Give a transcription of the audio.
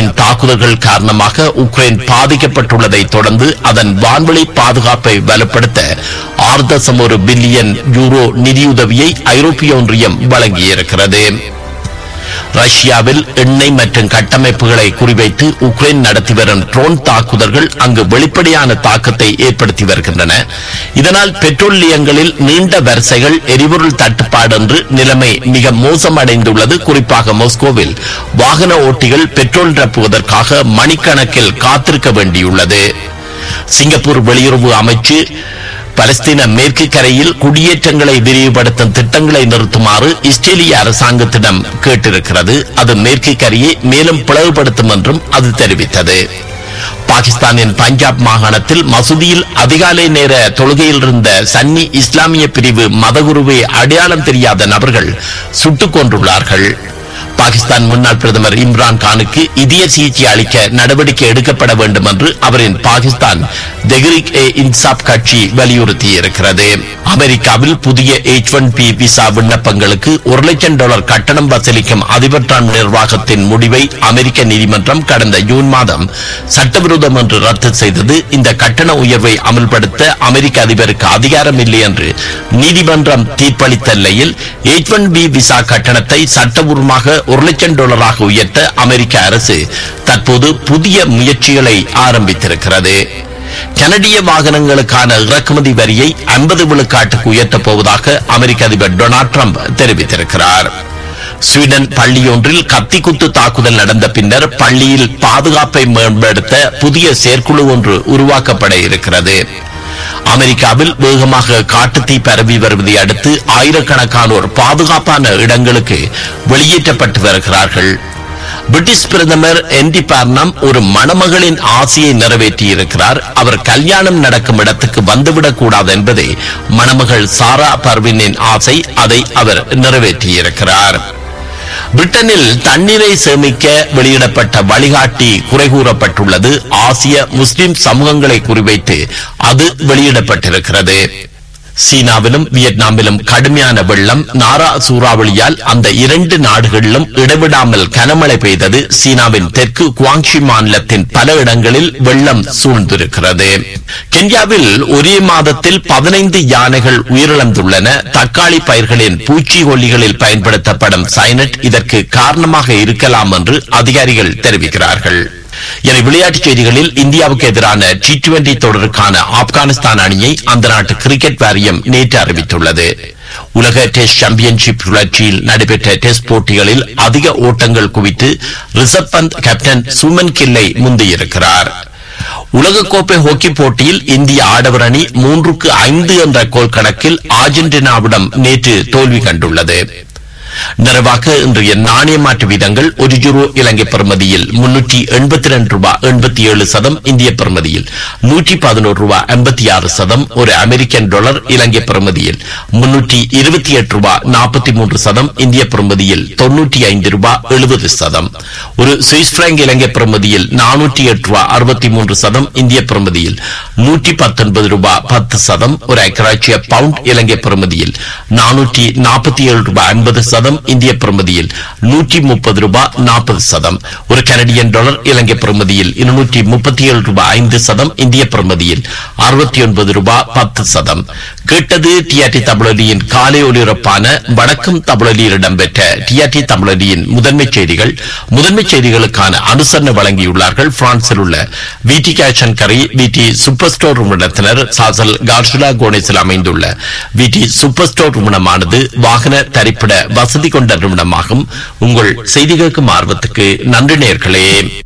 ரஷ்யாவின் தாக்குதல்கள் காரணமாக உக்ரைன் பாதிக்கப்பட்டுள்ளதை தொடர்ந்து அதன் வான்வெளி பாதுகாப்பை வலுப்படுத்த ஆறு தசம் ஒரு பில்லியன் யூரோ நிதியுதவியை ஐரோப்பிய ஒன்றியம் வழங்கியிருக்கிறது ரஷ்யாவில் எண்ணெய் மற்றும் கட்டமைப்புகளை குறிவைத்து உக்ரைன் நடத்தி வரும் ட்ரோன் தாக்குதல்கள் அங்கு வெளிப்படையான தாக்கத்தை ஏற்படுத்தி வருகின்றன இதனால் பெட்ரோல் நிலையங்களில் நீண்ட வரிசைகள் எரிபொருள் தட்டுப்பாடு என்று நிலைமை மிக மோசமடைந்துள்ளது குறிப்பாக மாஸ்கோவில் வாகன ஓட்டிகள் பெட்ரோல் நிரப்புவதற்காக மணிக்கணக்கில் காத்திருக்க வேண்டியுள்ளது சிங்கப்பூர் வெளியுறவு அமைச்சு பலஸ்தீன மேற்கு கரையில் குடியேற்றங்களை விரிவுபடுத்தும் திட்டங்களை நிறுத்துமாறு இஸ்ரேலிய அரசாங்கத்திடம் கேட்டிருக்கிறது அது மேற்கு கரையை மேலும் பிளவுபடுத்தும் என்றும் அது தெரிவித்தது பாகிஸ்தானின் பஞ்சாப் மாகாணத்தில் மசூதியில் அதிகாலை நேர தொழுகையில் இருந்த சன்னி இஸ்லாமிய பிரிவு மதகுருவை அடையாளம் தெரியாத நபர்கள் சுட்டுக் கொண்டுள்ளார்கள் பாகிஸ்தான் முன்னாள் பிரதமர் இம்ரான் கானுக்கு இதய சிகிச்சை அளிக்க நடவடிக்கை எடுக்கப்பட வேண்டும் என்று அவரின் பாகிஸ்தான் தெஹ்ரிக் ஏ இன்சாப் கட்சி வலியுறுத்தியிருக்கிறது அமெரிக்காவில் புதிய எச் ஒன் பி விசா விண்ணப்பங்களுக்கு ஒரு லட்சம் டாலர் கட்டணம் வசூலிக்கும் அதிபர் டிரம்ப் நிர்வாகத்தின் முடிவை அமெரிக்க நீதிமன்றம் கடந்த ஜூன் மாதம் சட்டவிரோதம் என்று ரத்து செய்தது இந்த கட்டண உயர்வை அமல்படுத்த அமெரிக்க அதிபருக்கு அதிகாரம் இல்லை என்று நீதிமன்றம் தீர்ப்பளித்த நிலையில் எச் ஒன் பி விசா கட்டணத்தை சட்டபூர்வமாக ஒரு லட்சம் டாலராக உயர்த்த அமெரிக்க அரசு தற்போது புதிய முயற்சிகளை ஆரம்பித்திருக்கிறது கனடிய வாகனங்களுக்கான இறக்குமதி வரியை ஐம்பது விழுக்காட்டுக்கு உயர்த்தப் போவதாக அமெரிக்க அதிபர் டொனால்ட் ட்ரம்ப் தெரிவித்திருக்கிறார் ஸ்வீடன் பள்ளியொன்றில் கத்தி குத்து தாக்குதல் நடந்த பின்னர் பள்ளியில் பாதுகாப்பை மேம்படுத்த புதிய செயற்குழு ஒன்று உருவாக்கப்பட இருக்கிறது அமெரிக்காவில் வேகமாக காட்டுத்தீ பரவி வருவதை அடுத்து ஆயிரக்கணக்கானோர் பாதுகாப்பான இடங்களுக்கு வெளியேற்றப்பட்டு வருகிறார்கள் பிரிட்டிஷ் பிரதமர் என்டி பார்னம் ஒரு மணமகளின் ஆசையை நிறைவேற்றியிருக்கிறார் அவர் கல்யாணம் நடக்கும் இடத்துக்கு வந்துவிடக் கூடாது என்பதே மணமகள் சாரா பர்வினின் ஆசை அதை அவர் நிறைவேற்றியிருக்கிறார் பிரிட்டனில் தண்ணீரை சேமிக்க வெளியிடப்பட்ட வழிகாட்டி குறை கூறப்பட்டுள்ளது ஆசிய முஸ்லிம் சமூகங்களை குறிவைத்து அது வெளியிடப்பட்டிருக்கிறது சீனாவிலும் வியட்நாமிலும் கடுமையான வெள்ளம் நாரா சூறாவளியால் அந்த இரண்டு நாடுகளிலும் இடைவிடாமல் கனமழை பெய்தது சீனாவின் தெற்கு குவாங்ஷி மாநிலத்தின் பல இடங்களில் வெள்ளம் சூழ்ந்திருக்கிறது கென்யாவில் ஒரே மாதத்தில் பதினைந்து யானைகள் உயிரிழந்துள்ளன தக்காளி பயிர்களின் பூச்சிக்கொல்லிகளில் பயன்படுத்தப்படும் சைனட் இதற்கு காரணமாக இருக்கலாம் என்று அதிகாரிகள் தெரிவிக்கிறார்கள் என விளையாட்டுச் செய்திகளில் இந்தியாவுக்கு எதிரான டி டுவெண்டி தொடருக்கான ஆப்கானிஸ்தான் அணியை அந்த நாட்டு கிரிக்கெட் வாரியம் நேற்று அறிவித்துள்ளது உலக டெஸ்ட் சாம்பியன்ஷிப் சுழற்சியில் நடைபெற்ற டெஸ்ட் போட்டிகளில் அதிக ஓட்டங்கள் குவித்து ரிஷப் பந்த் கேப்டன் சுமன் கில்லை முந்தியிருக்கிறார் உலகக்கோப்பை ஹாக்கி போட்டியில் இந்திய ஆடவர் அணி மூன்றுக்கு ஐந்து என்ற கோல் கணக்கில் அர்ஜென்டினாவிடம் நேற்று தோல்வி கண்டுள்ளது நிறைவாக இன்றைய நாணய மாற்று வீதங்கள் ஒரு யூரோ இலங்கை பெறுமதியில் முன்னூற்றி எண்பத்தி ரெண்டு ரூபாய் எண்பத்தி ஏழு சதம் இந்திய பெறுமதியில் நூற்றி பதினோரு ரூபாய் எண்பத்தி ஆறு சதம் ஒரு அமெரிக்கன் டாலர் இலங்கை பெறுமதியில் முன்னூற்றி இருபத்தி எட்டு ரூபாய் நாற்பத்தி மூன்று சதம் இந்திய பெறுமதியில் தொன்னூற்றி ஐந்து ரூபாய் எழுபது சதம் ஒரு சுவிஸ் பிராங்க் இலங்கை பெறுமதியில் நானூற்றி எட்டு ரூபாய் அறுபத்தி மூன்று சதம் இந்திய பெறுமதியில் நூற்றி பத்தொன்பது ரூபாய் பத்து சதம் ஒரு அக்கராட்சிய பவுண்ட் இலங்கை பெறுமதியில் நானூற்றி நாற்பத்தி ஏழு ரூபாய் ஐம்பது சதம் இந்திய பெறுமதியில் நூற்றி முப்பது ரூபாய் நாற்பது சதம் ஒரு கனடியன் டாலர் இலங்கை பெறுமதியில் இருநூற்றி முப்பத்தி ஏழு ரூபாய் ஐந்து சதம் இந்திய பெறுமதியில் அறுபத்தி ஒன்பது ரூபாய் பத்து சதம் கேட்டது டிஆர்டி தமிழொலியின் காலை ஒலிபரப்பான வணக்கம் தமிழொலியில் இடம்பெற்ற டிஆர்டி தமிழொலியின் முதன்மை செய்திகள் முதன்மை செய்திகளுக்கான அனுசரணை வழங்கியுள்ளார்கள் பிரான்சில் உள்ள விடி கேஷன் கரை விடி சூப்பர் ஸ்டோர் நிறுவனத்தினர் சாசல் கார்ஷுலா கோனேஸில் அமைந்துள்ள விடி சூப்பர் ஸ்டோர் நிறுவனமானது வாகன தரிப்பிட வசதி கொண்ட நிறுவனமாகும் உங்கள் செய்தி கேட்கும் ஆர்வத்துக்கு நன்றி நேர்களே